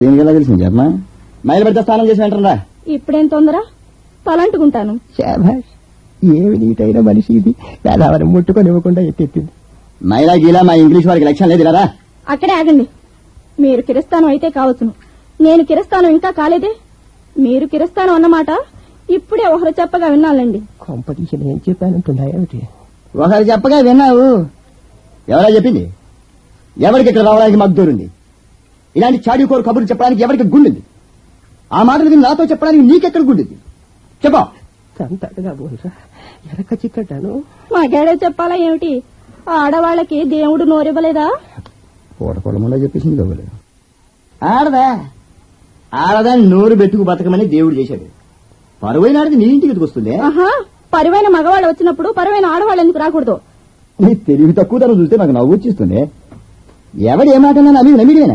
దేనికల్లా తెలిసింది చెప్పమా మైలు పెడితే స్నానం చేసి వెంటరా ఇప్పుడేం తొందర తలంటుకుంటాను శాభాష్ ఏమి నీటైన మనిషి ఇది దాదావరం ముట్టుకొని ఇవ్వకుండా ఎత్తెత్తింది మైలా గీలా మా ఇంగ్లీష్ వారికి లక్ష్యం లేదు ఇలా అక్కడే ఆగండి మీరు కిరస్తానం అయితే కావచ్చును నేను కిరస్తానం ఇంకా కాలేదే మీరు కిరస్తానం అన్నమాట ఇప్పుడే ఒకరు చెప్పగా విన్నాలండి కాంపిటీషన్ ఏం చెప్పానంటున్నా ఏమిటి ఒకరు చెప్పగా విన్నావు ఎవరా చెప్పింది ఎవరికి ఇక్కడ రావడానికి మాకు దూరుంది ఇలాంటి చాడీకోరు కబుర్లు చెప్పడానికి ఎవరికి గుండింది ఆ మాటలు విని నాతో చెప్పడానికి నీకెక్కడ గుండింది చెప్పా తంతగా బోల్రా ఎరక చిక్కటాను మాకేడే చెప్పాలా ఏమిటి ఆడవాళ్ళకి దేవుడు నోరివ్వలేదా పూటకోళముండా చెప్పేసింది కబులు ఆడదా ఆడదా నోరు పెట్టుకు బతకమని దేవుడు చేశాడు పరువైన ఆడది నీ ఇంటికి వస్తుంది ఆహా పరివైన మగవాళ్ళు వచ్చినప్పుడు పరివైన ఆడవాళ్ళు ఎందుకు రాకూడదు నీ తెలివి తక్కువతనం చూస్తే నాకు నవ్వు వచ్చిస్తుంది ఎవడు ఏ మాట అన్నా నమ్మి నమ్మిడేనా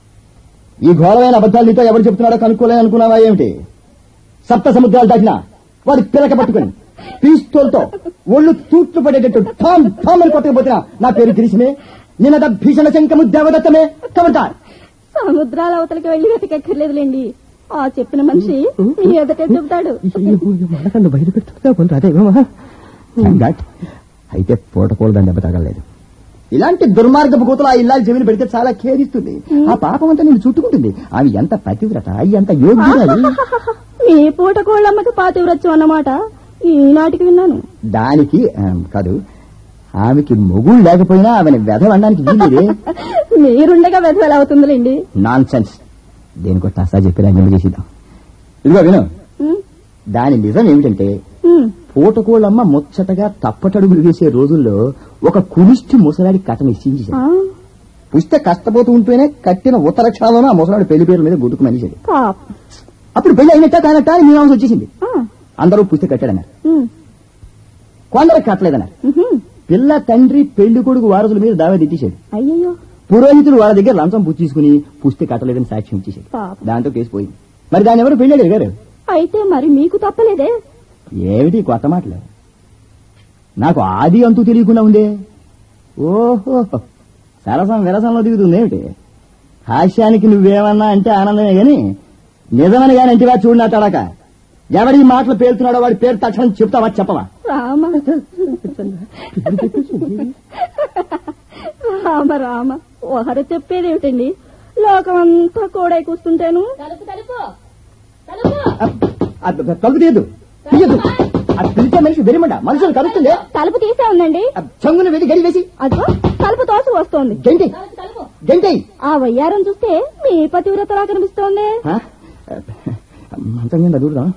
ఈ ఘోరమైన అబద్ధాలు నీతో ఎవరు చెప్తున్నాడో కనుక్కోలేని అనుకున్నావా ఏమిటి సప్త సముద్రాలు దాటినా వాడి పిలక పట్టుకుని పీస్తోల్తో ఒళ్ళు తూట్లు పడేటట్టు ఠామ్ ఠామ్ అని కొట్టకపోతున్నా నా పేరు గిరిసిమే నిన్నద భీషణ శంకము దేవదత్తమే కమంటారు సముద్రాల అవతలకి వెళ్లి వెతకక్కర్లేదులేండి ఆ చెప్పిన మనిషి మీ ఎదుటే చెబుతాడు మనకన్ను బయట పెడుతుందా బోల్రా అదేమా ఘాట్ అయితే పూటకూడదని దెబ్బ తగలేదు ఇలాంటి దుర్మార్గపు కూతులు ఆ ఇల్లాలు చెవిని పెడితే చాలా ఖేదిస్తుంది ఆ పాపం అంతా నేను చుట్టుకుంటుంది ఆమె ఎంత పతివ్రత ఎంత యోగ్యురాలు మీ పూట కోళ్ళమ్మకి పాతివ్రత్యం అన్నమాట ఈనాటికి విన్నాను దానికి ఆ, కాదు ఆమెకి మొగుడు లేకపోయినా ఆమెను వెధవడానికి వీలేదే మీరుండగా వెధవెల అవుతుందిలేండి నాన్ సెన్స్ దేనికో తసా చెప్పి రంగం చేసిద్దాం ఇదిగో విను ఉమ్, దాని నిజం ఏమిటంటే ఉమ్. పూటకోళ్ళమ్మ ముచ్చటగా తప్పటడుగులు వేసే రోజుల్లో ఒక కునిష్టి ముసలాడి కథ నిశ్చయించేశాడు ఆ, పుస్తే కష్టపోతూ ఉంటూనే కట్టిన ఉత్తర క్షణంలోనే ఆ ముసలాడు పెళ్లి పేరు మీద గుర్తుకు మనిషాడు పాపం. అప్పుడు పెళ్లి అయినట్ట కానట్ట అని మీ ఆమె వచ్చేసింది ఆ, అందరూ పుస్తే కట్టాడన్నారు ఉమ్, కొందరు కట్టలేదన్నారు ఉహుం. పిల్ల తండ్రి పెళ్లి కొడుకు వారసుల మీద దావా దిట్టేశాడు అయ్యయ్యో పురోహితులు వాళ్ళ దగ్గర లంచం పుచ్చేసుకుని పుస్తే కట్టలేదని సాక్ష్యం ఇచ్చేశాడు పాపం. దాంతో కేసు పోయింది మరి దాన్ని ఎవరు పెళ్లి అడిగారు అయితే మరి మీకు తప్పలేదే ఏమిటి కొత్త మాటలు నాకు ఆది అంతూ తెలియకుండా ఉందే ఓహో సరసం విరసంలో దిగుతుంది ఏమిటి హాస్యానికి నువ్వేమన్నా అంటే ఆనందమే గాని నిజమని గాని అంటివా చూడు నా తడక ఎవడి ఈ మాటలు పేరుతున్నాడో వాడి పేరు తక్షణం చెప్తావా చెప్పవా రామ రామ రామ ఒకరు చెప్పేదేమిటండి లోకమంతా కూడా కూస్తుంటాను అది తలుపు తీయద్దు తీయద్దు అది పిలిచే మనిషి వెరిమంట మనుషులు కలుస్తుంది తలుపు తీసే ఉందండి చంగును వెళ్ళి గడి వేసి అదిగో తలుపు తోసి వస్తోంది గంటి గంటి ఆ వయ్యారం చూస్తే మీ పతివ్రతలా కనిపిస్తోంది మంచం కింద దూడదాం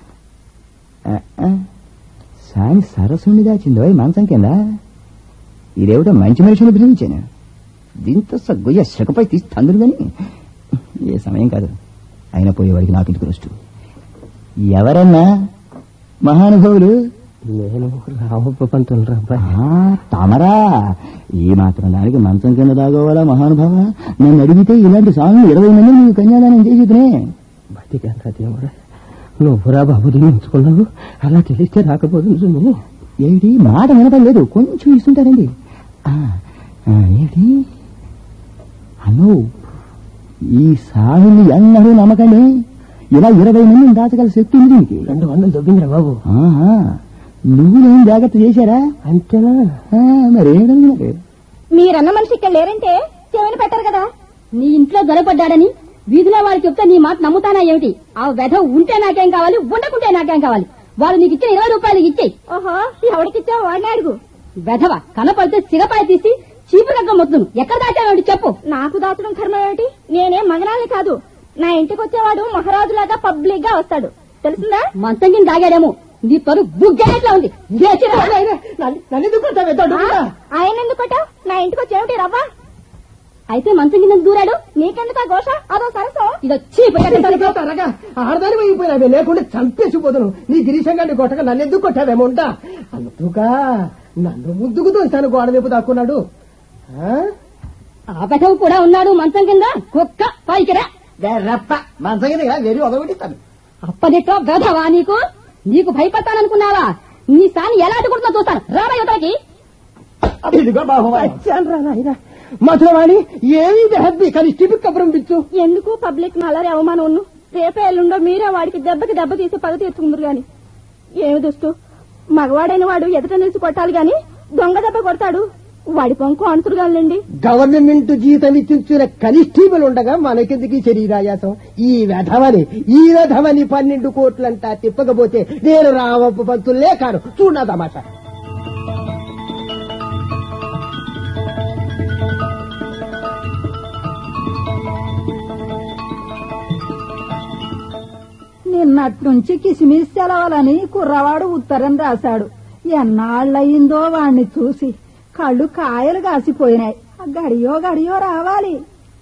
సాని సరస్సుని దాచిందో ఈ మంచం కింద ఇదేమిటో మంచి మనిషిని పిలిపించాను దీంతో సగ్గుయ్య శకపై తీసి తందురు గాని ఏ సమయం కాదు అయినా పోయేవాడికి నాకు ఇంటికి వస్తూ ఎవరన్నా మహానుభావులు నేను రామప్ప పంతులు రా ఆ, తమరా ఈ మాత్రం దానికి మంచం కింద దాగోవాలా మహానుభావ నన్ను అడిగితే ఇలాంటి స్వామి ఇరవై మంది నీకు కన్యాదానం చేసిద్దునే బతికాను దేవుడా నువ్వురా బాబు దిగించుకున్నావు అలా తెలిస్తే రాకపోతుంది సుమి ఏమిటి మాట వినపం లేదు కొంచెం ఇస్తుంటారండి ఆ, ఆ, ఏమిటి అను ఈ సాగుని ఎన్నడూ నమ్మకండి ఇలా ఇరవై మందిని దాచగల శక్తి ఉంది దీనికి రెండు వందలు దొబ్బిందిరా బాబు ఆహా, నువ్వు నేను జాగ్రత్త చేశారా అంతేనా ఆ, మరేమిటండి మరి మీరన్న మనిషి ఇక్కడ లేరంటే చెవిని పెట్టరు కదా నీ ఇంట్లో గొడవపడ్డాడని వీధిలో వాడు చెప్తే నీ మాట నమ్ముతానా ఏమిటి ఆ వెధ ఉంటే నాకేం కావాలి ఉండకుంటే నాకేం కావాలి వాడు నీకు ఇచ్చిన ఇరవై రూపాయలు ఇచ్చేయి ఓహో ఎవరికిచ్చావు వాడిని అడుగు వెధవ కనపడితే సిగపాయ తీసి చీపు రగ్గం మొత్తును ఎక్కడ దాచావేమిటి చెప్పు నాకు దాచడం కర్మ ఏమిటి నేనేం మగనాల్ని కాదు నా ఇంటికి వచ్చేవాడు మహారాజులాగా పబ్లిక్ గా వస్తాడు తెలిసిందా మంచం కింద దాగాడేమో నీ పరు బుగ్గేట్లా ఉంది లేచిరా. నన్ను ఎందుకు కొడతావే, దొడ్డుగా? ఆయన ఎందుకు కొట్టావు నా ఇంటికి వచ్చేమిటి రవ్వ అయితే మంచం కింద దూరాడు నీకెందుకు ఘోష అదో సరసం ఇదో చీపు తరగా ఆడదాని అయిపోయినావే లేకుంటే చంపేసిపోదును నీ గిరీశంగాన్ని కొట్టక నన్ను ఎందుకు కొట్టావేమో ఉంటా అందుగా నన్ను ముద్దుకు తోస్తాను గోడ వైపు దాక్కున్నాడు ఆ? ఆ వెధవ కూడా ఉన్నాడు మంచం కింద కుక్క పైకిరా రప్ప మంచం కింద వెరీ ఒదగొట్టిస్తాను అప్పదిట్లో వెధవా నీకు నీకు భయపడతాననుకున్నావా నీ సాని ఎలా అడ్డుకుంటున్నా చూస్తాను రాబోయే యువతలకి ఇదిగో బాబు వచ్చానురా నాయనా మధురవాణి ఏమీ హెబ్బి కానీ స్టిపిక్ పంపించు ఎందుకు పబ్లిక్ నల్లరి అవమానం ఉన్ను రేపే ఎల్లుండో మీరే వాడికి దెబ్బకి దెబ్బ తీసి పగ తీర్చుకుందరు గాని ఏమి దుస్తు మగవాడైన వాడు ఎదుట నిలిచి కొట్టాలి గాని దొంగ దెబ్బ కొడతాడు వాడి పొంకు అనుసురుగాలండి గవర్నమెంట్ జీతం ఇచ్చిన కనిస్టేబుల్ ఉండగా మనకెందుకు ఈ శరీరాయాసం ఈ వెధవని ఈ వెధవని పన్నెండు కోట్లంతా తిప్పకపోతే నేను రామప్ప పంతుల్లే కాను చూడ తమాషా నిన్నట్నుంచి కిసిమిస్ సెలవులని కుర్రవాడు ఉత్తరం రాశాడు ఎన్నాళ్ళయిందో వాణ్ణి చూసి కళ్ళు కాయలు కాసిపోయినాయి ఆ గడియో గడియో రావాలి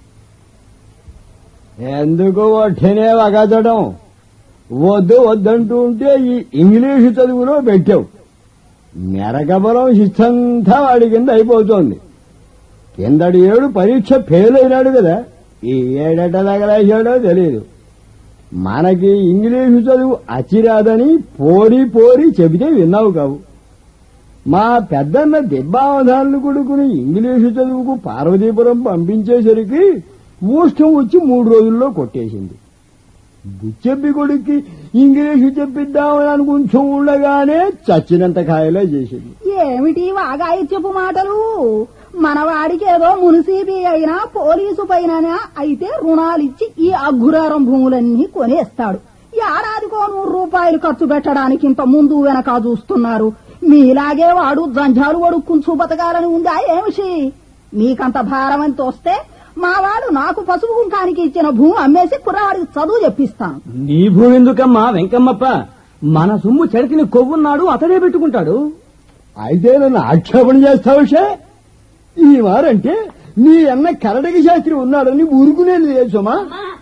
ఎందుకు వట్టినే వగదడం వద్దు వద్దంటూ ఉంటే ఈ ఇంగ్లీషు చదువులో పెట్టావు మెరగబలం శిస్తంతా వాడి కింద అయిపోతోంది కిందటి ఏడు పరీక్ష ఫెయిల్ అయినాడు కదా ఈ ఏడట తగలేశాడో తెలియదు మనకి ఇంగ్లీషు చదువు అచిరాదని పోరి పోరి చెబితే విన్నావు కావు మా పెద్దన్న దిబ్బావధానులు కొడుకుని ఇంగ్లీషు చదువుకు పార్వతీపురం పంపించేసరికి ఊష్టం వచ్చి మూడు రోజుల్లో కొట్టేసింది బుచ్చెబ్బి కొడుక్కి ఇంగ్లీషు చెప్పిద్దామని అనుకుంటూ ఉండగానే చచ్చినంత ఖాయలో చేసింది ఏమిటి వాగాయిత్యపు మాటలు మనవాడికి ఏదో మున్సిపి అయినా పోలీసు పైన అయితే రుణాలిచ్చి ఈ అఘురారం భూములన్నీ కొనేస్తాడు ఏడాదికో నూరు రూపాయలు ఖర్చు పెట్టడానికి ఇంత ముందు వెనక చూస్తున్నారు మీలాగే వాడు జంజాలు వడుక్కుని బతకాలని ఉందా ఏమిషి మీకంత భారం అని తోస్తే మా వాడు నాకు పసుపు కుంకానికి ఇచ్చిన భూమి అమ్మేసి కుర్రవాడికి చదువు చెప్పిస్తాను నీ భూమెందుకమ్మా వెంకమ్మప్ప మన సొమ్ము చెడితిని కొవ్వున్నాడు అతడే పెట్టుకుంటాడు అయితే నన్ను ఆక్షేపణ చేస్తావు షే ఈ వారంటే నీ అన్న కరడకి శాస్త్రి ఉన్నాడని ఊరుకునేది లేదు సుమా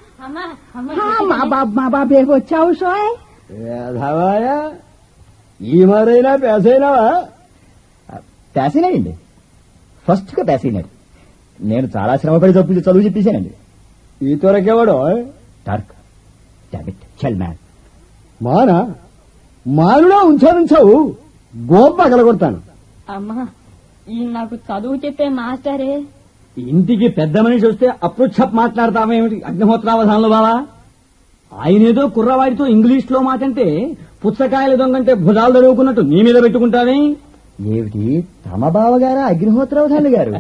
ఆ, మా బాబు మా బాబే వచ్చావు షోయ్ ఏధవాయా ఈ మారైనా పేసైనావా పేసైనాయండి ఫస్ట్ గా పేసైనాడు నేను చాలా శ్రమపడి చదువు చదువు చెప్పేశానండి ఈ త్వరకెవడో టార్క్ డాబిట్ చెల్ మ్యాన్ మానా మానుడా ఉంచానుంచావు గోప అగలగొడతాను అమ్మా ఈ నాకు చదువు చెప్పే మాస్టరే ఇంటికి పెద్ద మనిషి వస్తే అప్రోక్షప్ మాట్లాడతామేమిటి అగ్నిహోత్రావధానంలో బావా ఆయనేదో కుర్రవాడితో ఇంగ్లీష్ లో మాటంటే పుచ్చకాయల దొంగంటే భుజాలు తడువుకున్నట్టు నీ మీద పెట్టుకుంటానే ఏమిటి తమ బావగారా అగ్నిహోత్రవధానులు గారు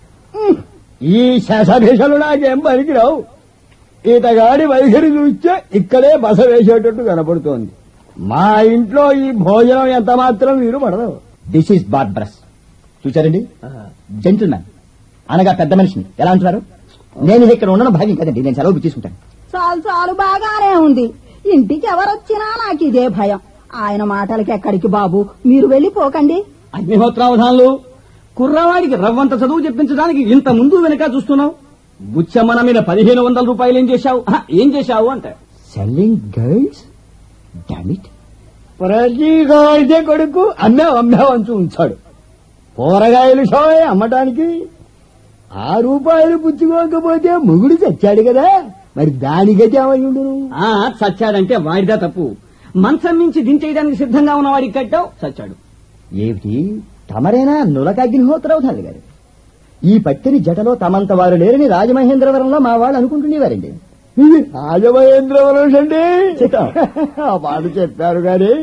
ఈ శేషభేషలు నాకేం పనికిరావు ఈతగాడి వైఖరి చూస్తే ఇక్కడే బస వేసేటట్టు కనపడుతోంది మా ఇంట్లో ఈ భోజనం ఎంత మాత్రం వీరు పడదు దిస్ ఈస్ బార్బరస్ చూచారండి జంటున్నాను అనగా పెద్ద మనిషిని ఎలా అంటున్నారు నేను ఇక్కడ ఉండడం భాగ్యం కదండి నేను సెలవు తీసుకుంటాను చాలు చాలు బాగానే ఉంది ఇంటికి ఎవరొచ్చినా నాకు ఇదే భయం ఆయన మాటలకి ఎక్కడికి బాబు మీరు వెళ్ళిపోకండి అగ్నిహోత్రావధానులు కుర్రవాడికి రవ్వంత చదువు చెప్పించడానికి ఇంత ముందు వెనక చూస్తున్నావు బుచ్చమ్మన మీద పదిహేను వందల రూపాయలు ఏం చేశావు ఆహా, ఏం చేశావు అంట సెల్లింగ్ గర్ల్స్ డామిట్ ప్రతి గాడిదే కొడుకు అమ్మావు అమ్మావు అంచు ఉంచాడు కూరగాయలు షోయ్ అమ్మటానికి ఆ రూపాయలు పుచ్చుకోకపోతే మొగుడు చచ్చాడు కదా మరి దానికైతే ఏమయ్యుండును ఆ చచ్చాడంటే వాడిదా తప్పు మంచం నుంచి దించేయడానికి సిద్ధంగా ఉన్న వాడికి కట్టావు చచ్చాడు ఏమిటి తమరేనా నులక అగ్నిహోత్రవధాలు గారు ఈ పట్టిని జటలో తమంత వారు లేరని రాజమహేంద్రవరంలో మా వాళ్ళు అనుకుంటుండేవారండి రాజమహేంద్రవరం అండి ఆ మాట చెప్పారు గాని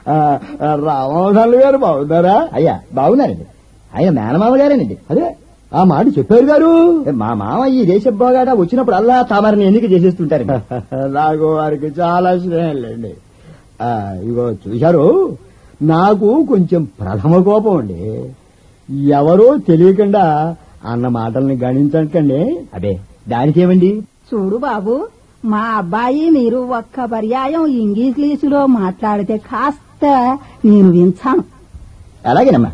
రామోహన్ గారు బాగున్నారా అయ్యా బాగున్నారండి ఆయన మేనమామ గారేనండి అదే ఆ మాట చెప్పారు గారు మా మామ ఈ దేశ బాగాట వచ్చినప్పుడు అల్లా తమరిని ఎన్నిక చేసేస్తుంటారు నాకు వారికి చాలా స్నేహంలేండి ఆ, ఇగో చూశారు నాకు కొంచెం ప్రథమ కోపం అండి ఎవరో తెలియకుండా అన్న మాటల్ని గణించకండి అదే దానికేమండి చూడు బాబు మా అబ్బాయి మీరు ఒక్క పర్యాయం ఇంగ్లీష్లో మాట్లాడితే కాస్త నేను వించాను అలాగేనమ్మా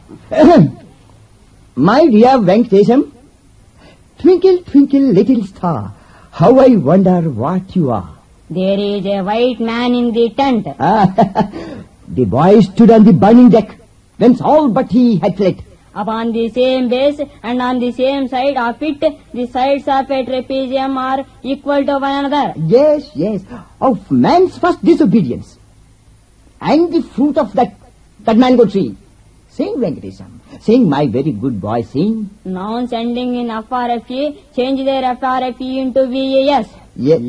my dear Venkatesham twinkle twinkle little star how I wonder what you are there is a white man in the tent the boy stood on the burning deck whence all but he had fled. Upon the same base and on the same side of it, the sides of a trapezium are equal to one another. Yes, yes, of man's first disobedience and the fruit of that that mango tree, sing Venkatesham sing my very good boy sing Nouns ending in FRFE, change their FRFE into VAS.